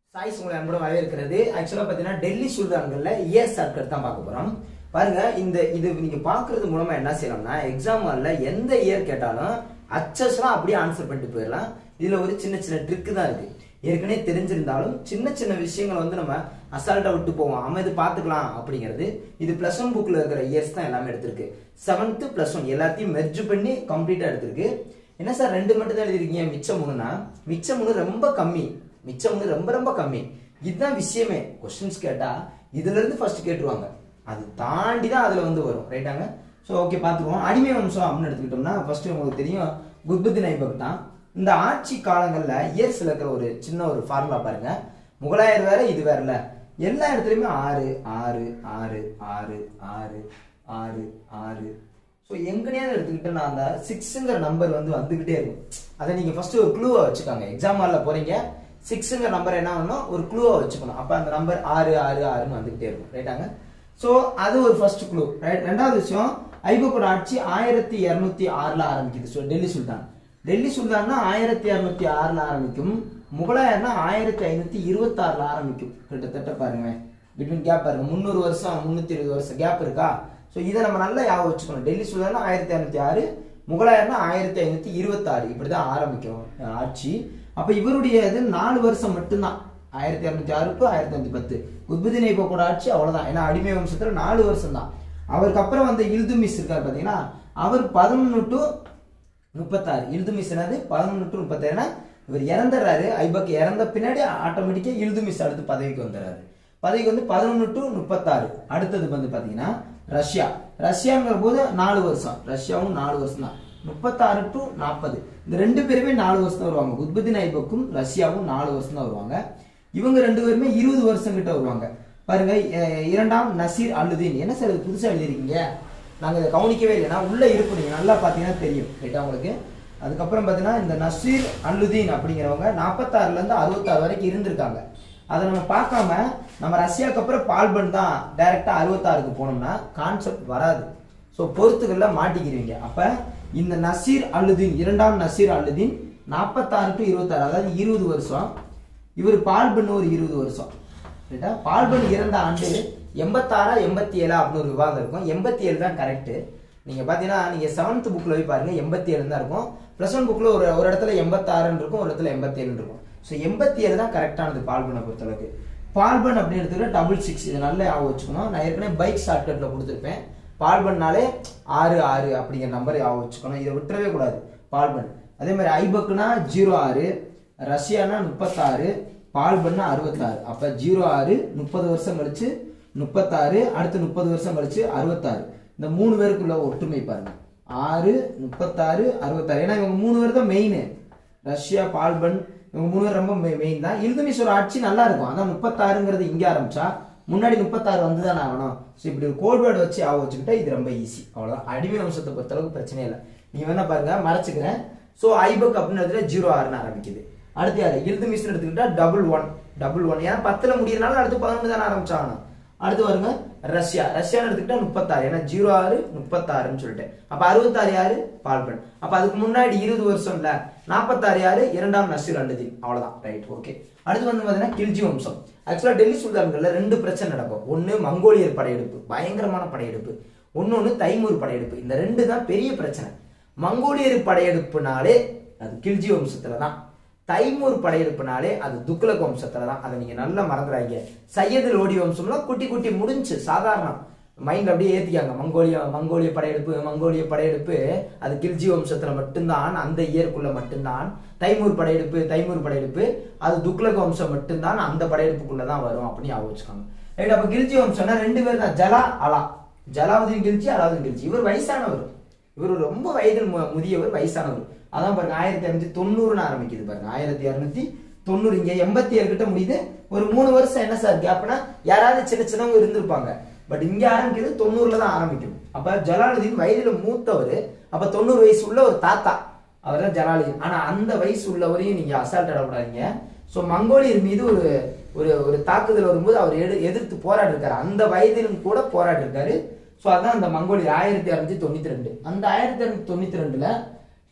choice உங்களை அன்புடன் வரவேற்கிறது ஆக்சுவலா பாத்தீங்கன்னா டெல்லி சுல்தான்கள்ல இயர் ஷார்ட்கட் தான் பார்க்க போறோம் பாருங்க இந்த இது நீங்க பாக்குறது மூலமா என்ன செய்யலாம்னா எக்ஸாம் ஹால்ல எந்த இயர் கேட்டாலும் அச்சஸ்லாம் அப்படியே ஆன்சர் பண்ணிட்டு போயிடலாம் இதுல ஒரு சின்ன சின்ன ட்ரிக் தான் இருக்கு ஏற்கனவே தெரிஞ்சிருந்தாலும் சின்ன சின்ன விஷயங்களை வந்து நம்ம அசால்ட்டா விட்டு போவோம் நம்ம இது பாத்துக்கலாம் அப்படிங்கிறது இது பிளஸ் ஒன் புக்ல இருக்கிற இயர்ஸ் தான் எல்லாமே எடுத்திருக்கு செவன்த் பிளஸ் ஒன் எல்லாத்தையும் மெர்ஜ் பண்ணி கம்ப்ளீட்டா எடுத்திருக்கு என்ன சார் ரெண்டு மட்டும் தான் எழுதிருக்கீங்க மிச்சம் மூணுனா மிச்சம் மூணு ரொம்ப கம்மி மிச்சம் மூணு ரொம்ப ரொம்ப கம்மி இதுதான் விஷயமே கொஸ்டின்ஸ் கேட்டா இதுல இருந்து ஃபர்ஸ்ட் கேட்டுருவாங்க அது தாண்டி தான் அதுல வந்து வரும் ரைட்டாங்க ஸோ ஓகே பார்த்துக்குவோம் அடிமை வம்சம் அப்படின்னு எடுத்துக்கிட்டோம்னா ஃபர்ஸ்ட் உங்களுக்கு தெரியும் குர்புத்தின் ஐபக் தான் இந்த ஆட்சி காலங்கள்ல இயர்ஸ்ல இருக்கிற ஒரு சின்ன ஒரு ஃபார்முலா பாருங்க முகலாயர் வேற இது வேறல எல்லா இடத்துலயுமே ஆறு ஆறு ஆறு ஆறு ஆறு ஆறு ஆறு ஸோ எங்கனையாவது எடுத்துக்கிட்டு நான் அந்த சிக்ஸுங்கிற நம்பர் வந்து வந்துகிட்டே இருக்கும் அதை நீங்க ஃபர்ஸ்ட் ஒரு க்ளூவா வச்சுக்கோங்க எக்ஸாம் ஹாலில் போறீங்க சிக்ஸுங்கிற நம்பர் என்ன பண்ணணும் ஒரு க்ளூவா வச்சுக்கணும் அப்ப அந்த நம்பர் ஆறு ஆறு ஆறுன்னு வந்துகிட்டே இருக்கும் ரைட்டாங்க ஸோ அது ஒரு ஃபர்ஸ்ட் க்ளூ ரைட் ரெண்டாவது விஷயம் ஐபக்கோட ஆட்சி ஆயிரத்தி இரநூத்தி ஆறுல ஆரம்பிக்குது ஸோ டெல்லி சுல்தான் டெல்லி சுல்தான்னா ஆயிரத்தி இரநூத்தி ஆறுல ஆரம்பிக்கும் முகலாயர்னா ஆயிரத்தி ஐநூத்தி இருபத்தி ஆறுல ஆரம்பிக்கும் கிட்டத்தட்ட பாருங்க பிட்வீன் கேப் பாருங்க முந்நூறு வருஷம் முந்நூத்தி இருபது வருஷம் கேப் இருக்கா ஸோ இதை நம்ம நல்லா ஞாபகம் வச்சுக்கணும் டெல்லி சுல்தானா ஆயிரத்தி இரநூத்தி ஆறு முகலாயர்னா ஆயிரத்தி ஐநூத்தி இருபத்தி ஆறு இப்படிதான் ஆரம்பிக்கும் அஹ், ஆட்சி அப்ப இவருடைய இது நாலு வருஷம் மட்டும்தான் ஆயிரத்தி இரநூத்தி ஆறு டு ஆயிரத்தி ஐநூத்தி பத்து குத்புதீன் ஐபக்கோட ஆட்சி அவ்வளவுதான் ஏன்னா அடிமை வம்சத்துல நாலு வருஷம் தான் அவருக்கு அப்புறம் வந்த இல்துமிஸ் இருக்காரு பாத்தீங்கன்னா அவர் பதினொன்னு டு முப்பத்தாறு இல்துமிஸ் என்னது பதினொன்று டு முப்பத்தாறுனா இவர் இறந்துடுறாரு ஐபக் இறந்த பின்னாடி ஆட்டோமேட்டிக்கா இல்துமிஸ் அடுத்து பதவிக்கு வந்துடுறாரு பதவிக்கு வந்து பதினொன்று டு முப்பத்தாறு அடுத்தது வந்து பாத்தீங்கன்னா ரஷ்யா ரஷ்யாங்கிற போது நாலு வருஷம் ரஷ்யாவும் நாலு வருஷம் தான் முப்பத்தாறு டு நாற்பது இந்த ரெண்டு பேருமே நாலு வருஷம் தான் வருவாங்க குத்புதீன் ஐபக்கும் ரஷ்யாவும் நாலு வருஷம் தான் வருவாங்க இவங்க ரெண்டு பேருமே இருபது வருஷம் கிட்ட வருவாங்க பாருங்க அஹ் இரண்டாம் நசீர் அல்லுதீன் என்ன சார் இது புதுசா எழுதிருக்கீங்க நாங்க இதை கவனிக்கவே இல்லைன்னா உள்ள இருக்கும் நீங்க நல்லா பாத்தீங்கன்னா தெரியும் ரைட்டா உங்களுக்கு அதுக்கப்புறம் பாத்தீங்கன்னா இந்த நசீர் அல்லுதீன் அப்படிங்கிறவங்க நாற்பத்தாறுல இருந்து அறுபத்தாறு வரைக்கும் இருந்திருக்காங்க அதை நம்ம பார்க்காம நம்ம ரஷ்யாவுக்கு அப்புறம் பால்பன் தான் டைரக்டா அறுபத்தாறுக்கு போனோம்னா கான்செப்ட் வராது ஸோ பொறுத்துக்கள்ல மாட்டிக்கிறீங்க அப்ப இந்த நசீர் அல்லுதீன் இரண்டாம் நசீர் அல்லுதீன் நாற்பத்தாறு டு இருபத்தாறு அதாவது இருபது வருஷம் இவர் பால்பன் ஒரு இருபது வருஷம் ரைட்டா பால்பன் இறந்த ஆண்டு எண்பத்தாறா எண்பத்தி ஏழா அப்படின்னு ஒரு விவாதம் இருக்கும் எண்பத்தி ஏழு தான் கரெக்ட் நீங்க பாத்தீங்கன்னா நீங்க செவன்த் புக்ல போய் பாருங்க எண்பத்தி ஏழு தான் இருக்கும் பிளஸ் ஒன் புக்ல ஒரு ஒரு இடத்துல எண்பத்தாறுன்னு இருக்கும் ஒரு இடத்துல எண்பத்தி ஏழு இருக்கும் ஸோ எண்பத்தி ஏழு தான் கரெக்டானது பால்பனை பொறுத்தளவுக்கு பால்பன் அப்படின்னு எடுத்துக்கிட்ட டபுள் சிக்ஸ் இது நல்லா ஞாபகம் வச்சுக்கணும் நான் ஏற்கனவே பைக் ஷார்ட்கட்ல கொடுத்துருப்பேன் பால்பன்னாலே ஆறு ஆறு அப்படிங்கிற நம்பர் ஞாபகம் வச்சுக்கணும் இதை விட்டுறவே கூடாது பால்பன் அதே மாதிரி ஐபக்குனா ஜீரோ ஆறு ரஷ்யானா முப்பத்தாறு பால்பன்னா அறுபத்தாறு அப்ப ஜீரோ ஆறு முப்பது வருஷம் கழிச்சு முப்பத்தாறு அடுத்து முப்பது வருஷம் கழிச்சு அறுபத்தாறு இந்த மூணு பேருக்குள்ள ஒற்றுமை பாருங்க ஆறு முப்பத்தாறு அறுபத்தாறு ஏன்னா இவங்க மூணு பேர் தான் மெயின் ரஷ்யா பால்பன் இவங்க மூணு பேர் ரொம்ப மெயின் தான் இல்துமிஷோட ஆட்சி நல்லா இருக்கும் அதான் முப்பத்தாறுங்கிறது இங்க ஆரம்பிச்சா முன்னாடி முப்பத்தாறு வந்து தான் ஆகணும் ஸோ இப்படி ஒரு கோட் வேர்டு வச்சு ஆக வச்சுக்கிட்டா இது ரொம்ப ஈஸி அவ்வளோதான் அடிமை வம்சத்தை பொறுத்தளவுக்கு பிரச்சனை இல்லை நீ வேணா பாருங்க மறைச்சுக்கிறேன் ஸோ ஐபக் அப்படின்னு இடத்துல ஜீரோ ஆறுன்னு ஆரம்பிக்குது அடுத்து யாரு இல்துமிஷன் எடுத்துக்கிட்டா டபுள் ஒன் டபுள் ஒன் ஏன்னா பத்துல முடியறனால அடுத்து பதினொன்று தானே ஆரம்பிச்சாகணும் அடுத்து வருங்க ரஷ்யா ரஷ்யான்னு எடுத்துக்கிட்டா முப்பத்தாறு ஏன்னா ஜீரோ ஆறு முப்பத்தாறுன்னு சொல்லிட்டு அப்ப அறுபத்தாறு யாரு பால்பன் அப்ப அதுக்கு முன்னாடி இருபது வருஷம் இல்ல நாற்பத்தாறு யாரு இரண்டாம் நசீர் அல்லுதீன் அவ்வளவுதான் ரைட் ஓகே அடுத்து வந்து பாத்தீங்கன்னா கில்ஜி வம்சம் ஆக்சுவலா டெல்லி சுல்தான்கள்ல ரெண்டு பிரச்சனை நடக்கும் ஒண்ணு மங்கோலியர் படையெடுப்பு பயங்கரமான படையெடுப்பு ஒன்னொன்னு தைமூர் படையெடுப்பு இந்த ரெண்டு தான் பெரிய பிரச்சனை மங்கோலியர் படையெடுப்புனாலே அது கில்ஜி வம்சத்துல தான் தைமூர் படையெடுப்புனாலே அது துக்ளக் வம்சத்துல தான் அதை நீங்க நல்லா மறந்துடாங்க சையது லோடி வம்சம்லாம் குட்டி குட்டி முடிஞ்சு சாதாரணம் மைண்ட் அப்படியே ஏத்திக்காங்க மங்கோலியா மங்கோலிய படையெடுப்பு மங்கோலிய படையெடுப்பு அது கில்ஜி வம்சத்துல மட்டும்தான் அந்த இயற்குள்ள மட்டும்தான் தைமூர் படையெடுப்பு தைமூர் படையெடுப்பு அது துக்ளக் வம்சம் மட்டும்தான் அந்த படையெடுப்புக்குள்ள தான் வரும் அப்படின்னு ஞாபகம் வச்சுக்கோங்க ரைட் அப்ப கில்ஜி வம்சம்னா ரெண்டு பேர் தான் ஜலா அலா ஜலாவுதீன் கில்ஜி அலாவுதீன் கில்ஜி இவர் வயசானவர் இவர் ரொம்ப வயதில் மு- முதியவர் வயசானவர் அதான் பாருங்க ஆயிரத்தி இரநூத்தி தொண்ணூறுன்னு ஆரம்பிக்குது பாருங்க ஆயிரத்தி இரநூத்தி தொண்ணூறு இங்க எண்பத்தி ஏழு கிட்ட முடியுது ஒரு மூணு வருஷம் என்ன சார் கேப்னா யாராவது சின்ன சின்னவங்க இருந்திருப்பாங்க பட் இங்க ஆரம்பிக்குது தொண்ணூறுல தான் ஆரம்பிக்கும் அப்ப ஜலாலுதீன் வயதுல மூத்தவர் அப்ப தொண்ணூறு வயசு உள்ள ஒரு தாத்தா அவர் தான் ஜலாலுதீன் ஆனா அந்த வயசு உள்ளவரையும் நீங்க அசால்ட் இடப்படாதீங்க சோ மங்கோலியர் மீது ஒரு ஒரு ஒரு தாக்குதல் வரும்போது அவர் எடு எதிர்த்து போராடி இருக்காரு அந்த வயதிலும் கூட போராடி இருக்காரு ஸோ அதான் அந்த மங்கோலியர் ஆயிரத்தி இரநூத்தி தொண்ணூத்தி ரெண்டு அந்த ஆயிரத்தி இரநூத்தி தொண்ணூத்தி ரெண்டுல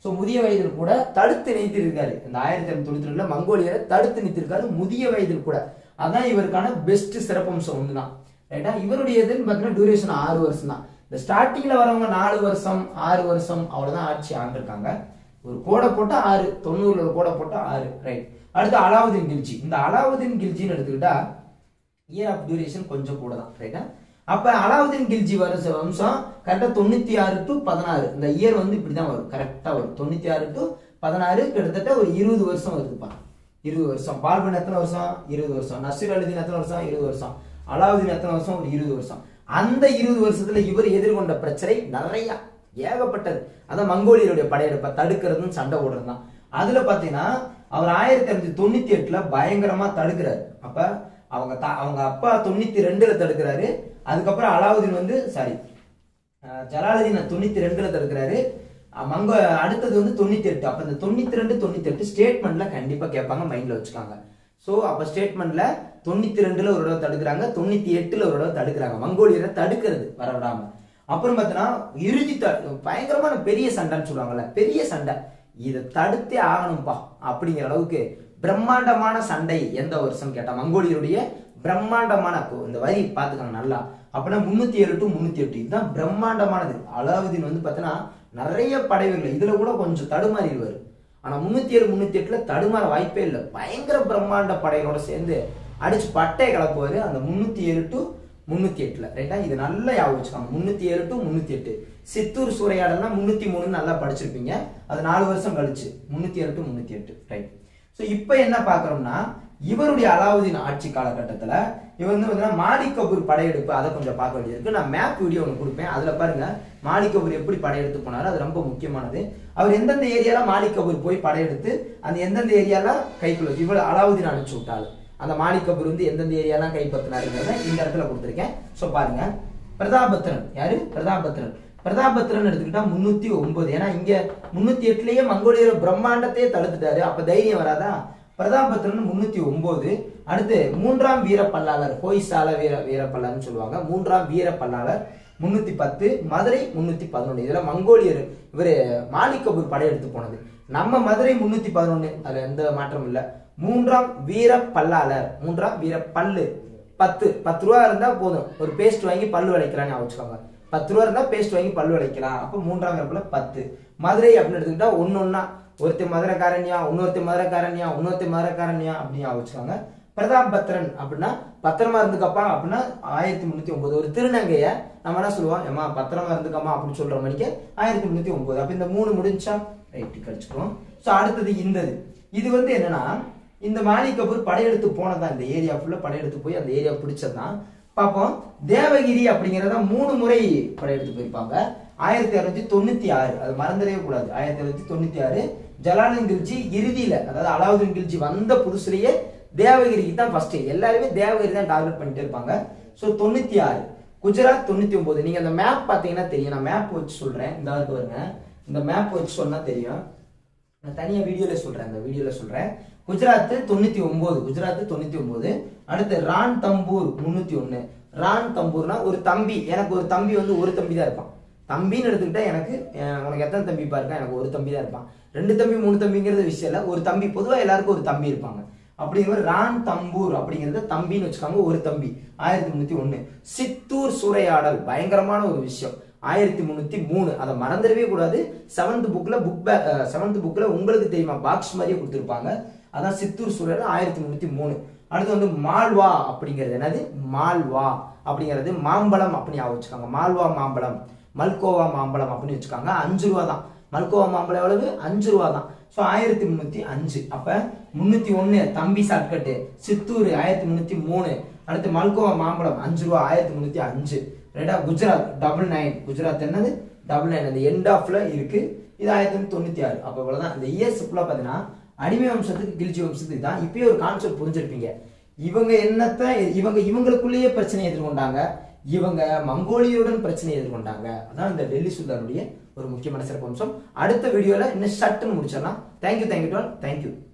ஸோ முதிய வயதில் கூட தடுத்து நிறுத்திருக்காரு இந்த ஆயிரத்தி ஐநூத்தி தொண்ணூத்தி ரெண்டுல மங்கோலியரை தடுத்து நிறுத்திருக்காரு முதிய வயதில் கூட அதான் இவருக்கான பெஸ்ட் சிறப்பம்சம் ஒன்று தான் ரைட்டா இவருடைய இதுன்னு பார்த்தீங்கன்னா டியூரேஷன் ஆறு வருஷம் தான் இந்த ஸ்டார்டிங்ல வரவங்க நாலு வருஷம் ஆறு வருஷம் அவ்வளவுதான் ஆட்சி ஆண்டிருக்காங்க ஒரு கோடை போட்டா ஆறு தொண்ணூறுல ஒரு கோடை போட்டா ஆறு ரைட் அடுத்து அலாவுதீன் கில்ஜி இந்த அலாவுதீன் கில்ஜின்னு எடுத்துக்கிட்டா இயர் ஆஃப் டியூரேஷன் கொஞ்சம் கூட தான் ரைட்டா அப்ப அலாவுதீன் கில்ஜி வருஷ வம்சம் கரெக்டா தொண்ணூத்தி ஆறு டு பதினாறு இந்த இயர் வந்து இப்படிதான் வரும் கரெக்டா வரும் தொண்ணூத்தி ஆறு டு பதினாறு கிட்டத்தட்ட ஒரு இருபது வருஷம் வருதுப்பா இருபது வருஷம் பால்பன் எத்தனை வருஷம் இருபது வருஷம் நசீர் அலுதீன் எத்தனை வருஷம் இருபது வருஷம் அலாவுதீன் எத்தனை வருஷம் ஒரு இருபது வருஷம் அந்த இருபது வருஷத்துல இவர் எதிர்கொண்ட பிரச்சனை நிறைய ஏகப்பட்டது அதான் மங்கோலியருடைய படையெடுப்பை தடுக்கிறதுன்னு சண்டை போடுறது தான் அதுல பாத்தீங்கன்னா அவர் ஆயிரத்தி ஐநூத்தி தொண்ணூத்தி எட்டுல பயங்கரமா தடுக்கிறாரு அப்ப அவங்க தா- அவங்க அப்பா தொண்ணூத்தி ரெண்டுல தடுக்கிறாரு அதுக்கப்புறம் அலாவுதீன் வந்து சாரி ஜலாலுதீன் தொண்ணூத்தி ரெண்டுல தடுக்கிறாரு அஹ் மங்க அடுத்தது வந்து தொண்ணூத்தி எட்டு அப்ப இந்த தொண்ணூத்தி ரெண்டு தொண்ணூத்தி எட்டு ஸ்டேட்மெண்ட்ல கண்டிப்பா கேட்பாங்க மைண்ட்ல வச்சுக்காங்க சோ அப்ப ஸ்டேட்மெண்ட்ல தொண்ணூத்தி ரெண்டுல ஒரு தடவை தடுக்கிறாங்க தொண்ணூத்தி எட்டுல ஒரு தடவை தடுக்கிறாங்க மங்கோலியரை தடுக்கிறது வர விடாம அப்புறம் பார்த்தீங்கன்னா இறுதி த- பயங்கரமான பெரிய சண்டைன்னு சொல்லுவாங்கல்ல பெரிய சண்டை இதை தடுத்தே ஆகணும்பா அப்படிங்கிற அளவுக்கு பிரம்மாண்டமான சண்டை எந்த வருஷம் கேட்டா மங்கோலியருடைய பிரம்மாண்டமான அப்போ இந்த வரி பார்த்துக்கோங்க நல்லா அப்படின்னா முன்னூத்தி ஏழு டு முன்னூத்தி எட்டு இதுதான் பிரம்மாண்டமானது அலாவுதீன் வந்து பார்த்தீங்கன்னா நிறைய படைவீர்கள் இதுல கூட கொஞ்சம் தடுமாறிடுவார் ஆனா முன்னூத்தி ஏழு முன்னூத்தி எட்டுல தடுமாற வாய்ப்பே இல்லை பயங்கர பிரம்மாண்ட படைகளோட சேர்ந்து அடிச்சு பட்டையை கலப்புவாரு அந்த முன்னூத்தி ஏழு டு முன்னூத்தி எட்டுல ரைட்டா இது நல்லா ஞாபகம் வச்சுக்கோங்க முன்னூத்தி ஏழு டு முன்னூத்தி எட்டு சித்தூர் சூறையாடல்னா முன்னூத்தி மூணு நல்லா படிச்சிருப்பீங்க அது நாலு வருஷம் கழிச்சு முன்னூத்தி ஏழு டு முன்னூத்தி எட்டு ரைட் ஸோ இப்போ என்ன பார்க்குறோம்னா இவருடைய அலாவுதீன் ஆட்சி காலகட்டத்தில் இவர் வந்து பார்த்தீங்கன்னா மாலிக் கபூர் படையெடுப்பு அதை கொஞ்சம் பார்க்க வேண்டியிருக்கு நான் மேப் வீடியோ ஒன்று கொடுப்பேன் அதில் பாருங்க மாலிக் கபூர் எப்படி படையெடுத்து போனாரு அது ரொம்ப முக்கியமானது அவர் எந்தெந்த ஏரியால மாலிக் கபூர் போய் படையெடுத்து அந்த எந்தெந்த ஏரியால கைக்குள்ள வச்சு இவர் அலாவுதீன் அனுப்பிச்சு விட்டாரு அந்த மாலிக் கபூர் வந்து எந்தெந்த ஏரியாலாம் கைப்பற்றினாருங்கிறத இந்த இடத்துல கொடுத்துருக்கேன் ஸோ பாருங்க பிரதாபத்திரன் யாரு பிரதாபத்திரன் பிரதாபத்திரன் எடுத்துக்கிட்டா முன்னூத்தி ஒன்பது ஏன்னா இங்க முன்னூத்தி எட்டுலயே மங்கோலியர் பிரம்மாண்டத்தையே தடுத்துட்டாரு அப்ப தைரியம் வராதா பிரதாபத்திரன் முன்னூத்தி ஒன்பது அடுத்து மூன்றாம் வீர பல்லாளர் ஹோய்சால வீர வீர பல்லாளர்னு சொல்லுவாங்க மூன்றாம் வீர பல்லாளர் முன்னூத்தி பத்து மதுரை முன்னூத்தி பதினொன்னு இதுல மங்கோலியர் இவரு மாலிக் கபூர் படையெடுத்து போனது நம்ம மதுரை முன்னூத்தி பதினொன்னு அதுல எந்த மாற்றமும் இல்ல மூன்றாம் வீர பல்லாளர் மூன்றாம் வீர பல்லு பத்து பத்து ரூபா இருந்தா போதும் ஒரு பேஸ்ட் வாங்கி பல்லு விளைக்கலாம்னு வச்சுக்கோங்க பத்து ரூபா இருந்தா பேஸ்ட் வாங்கி பல்லு விளைக்கலாம் அப்ப மூன்றாம் வீரப்புல பத்து மதுரை அப்படின்னு எடுத்துக்கிட்டா ஒன்னொன்னா ஒருத்தர் மதுரைக்காரன்யா இன்னொருத்தர் மதுரைக்காரன்யா இன்னொருத்தர் மதுரைக்காரன்யா அப்படின்னு வச்சுக்கோங்க பிரதாப் பத்ரன் அப்படின்னா பத்திரமா இருந்துக்கப்பா அப்படின்னா ஆயிரத்தி முன்னூத்தி ஒன்பது ஒரு திருநங்கைய நம்ம என்ன சொல்லுவோம் ஏமா பத்திரமா இருந்துக்கம்மா அப்படின்னு சொல்ற மணிக்கு ஆயிரத்தி முன்னூத்தி ஒன்பது அப்ப இந்த மூணு முடிஞ்சா ரைட்டு கழிச்சுக்கிறோம் ஸோ அடுத்தது இந்தது இது வந்து என்னன்னா இந்த மாலிக் கபூர் படையெடுத்து போனதான் இந்த ஏரியா ஃபுல்லா படையெடுத்து போய் அந்த ஏரியா பிடிச்சதான் பார்ப்போம் தேவகிரி அப்படிங்கறத மூணு முறை படையெடுத்து போயிருப்பாங்க ஆயிரத்தி அறுநூத்தி தொண்ணூத்தி ஆறு அது மறந்துடவே கூடாது ஆயிரத்தி அறுநூத்தி தொண்ணூத்தி ஆறு ஜலாலுதீன் கில்ஜி இறுதியில அதாவது அலாவுதீன் கில்ஜி வந்த புதுசுலயே தேவகிரிக்கு தான் ஃபர்ஸ்ட் எல்லாருமே தேவகிரி தான் டார்கெட் பண்ணிட்டு இருப்பாங்க ஸோ தொண்ணூத்தி ஆறு குஜராத் தொண்ணூத்தி ஒன்பது நீங்க அந்த மேப் பாத்தீங்கன்னா தெரியும் நான் மேப் வச்சு சொல்றேன் இந்த ஆளுக்கு வருங்க இந்த மேப் வச்சு சொன்னா தெரியும் நான் தனியா வீடியோல சொல்றேன் அந்த வீடியோல சொல்றேன் குஜராத் தொண்ணூத்தி ஒன்பது குஜராத் தொண்ணூத்தி ஒன்பது அடுத்து ரான் தம்பூர் முன்னூத்தி ஒண்ணு ரான் தம்பூர்னா ஒரு தம்பி எனக்கு ஒரு தம்பி வந்து ஒரு தம்பி தான் இருப்பான் தம்பின்னு எடுத்துக்கிட்டா எனக்கு அஹ், உனக்கு எத்தனை தம்பி பாருக்கா எனக்கு ஒரு தம்பி தான் இருப்பான் ரெண்டு தம்பி மூணு தம்பிங்கிறது விஷயம் இல்ல ஒரு தம்பி பொதுவா எல்லாருக்கும் ஒரு தம்பி இருப்பாங்க அப்படிங்கிற ரான் தம்பூர் அப்படிங்கறது தம்பின்னு வச்சுக்காங்க ஒரு தம்பி ஆயிரத்தி முன்னூத்தி ஒண்ணு சித்தூர் சூறையாடல் பயங்கரமான ஒரு விஷயம் ஆயிரத்தி முன்னூத்தி மூணு அதை மறந்துடவே கூடாது செவன்த் புக்ல புக் செவன்த் புக்ல உங்களுக்கு தெரியுமா பாக்ஸ் மாதிரியே கொடுத்துருப்பாங்க அதான் சித்தூர் சூழல் ஆயிரத்தி முன்னூத்தி மூணு அடுத்து வந்து மால்வா அப்படிங்கிறது என்னது மால்வா அப்படிங்கிறது மாம்பழம் அப்படின்னு ஞாபகம் வச்சுக்காங்க மால்வா மாம்பழம் மல்கோவா மாம்பழம் அப்படின்னு வச்சுக்காங்க அஞ்சு ரூபா தான் மல்கோவா மாம்பழம் எவ்வளவு அஞ்சு ரூபா தான் ஸோ ஆயிரத்தி முன்னூத்தி அஞ்சு அப்ப முன்னூத்தி ஒண்ணு தம்பி ஷார்ட்கட்டு சித்தூர் ஆயிரத்தி முன்னூத்தி மூணு அடுத்து மல்கோவா மாம்பழம் அஞ்சு ரூபா ஆயிரத்தி முன்னூத்தி அஞ்சு ரைட்டா குஜராத் டபுள் நைன் குஜராத் என்னது டபுள் நைன் அந்த எண்ட் ஆஃப்ல இருக்கு இது ஆயிரத்தி தொள்ளாயிரத்தி தொண்ணூத்தி ஆறு அப்போ இவ்வளவுதான் இந்த இயர்ஸ் ஃபுல்லாக பார்த்தீங்கன்னா அடிமை வம்சத்துக்கு கில்ஜி வம்சத்துக்கு தான் இப்பயே ஒரு கான்செப்ட் புரிஞ்சிருப்பீங்க இவங்க என்னத்த இவங்க இவங்களுக்குள்ளேயே பிரச்சனை எதிர்கொண்டாங்க இவங்க மங்கோலியருடன் பிரச்சனை எதிர்கொண்டாங்க அதான் இந்த டெல்லி சுல்தானுடைய ஒரு முக்கியமான சிறப்பு அம்சம் அடுத்த வீடியோல இன்னும் சட்டுன்னு முடிச்சிடலாம் தேங்க்யூ தேங்க்யூ டுவல் தேங்க்யூ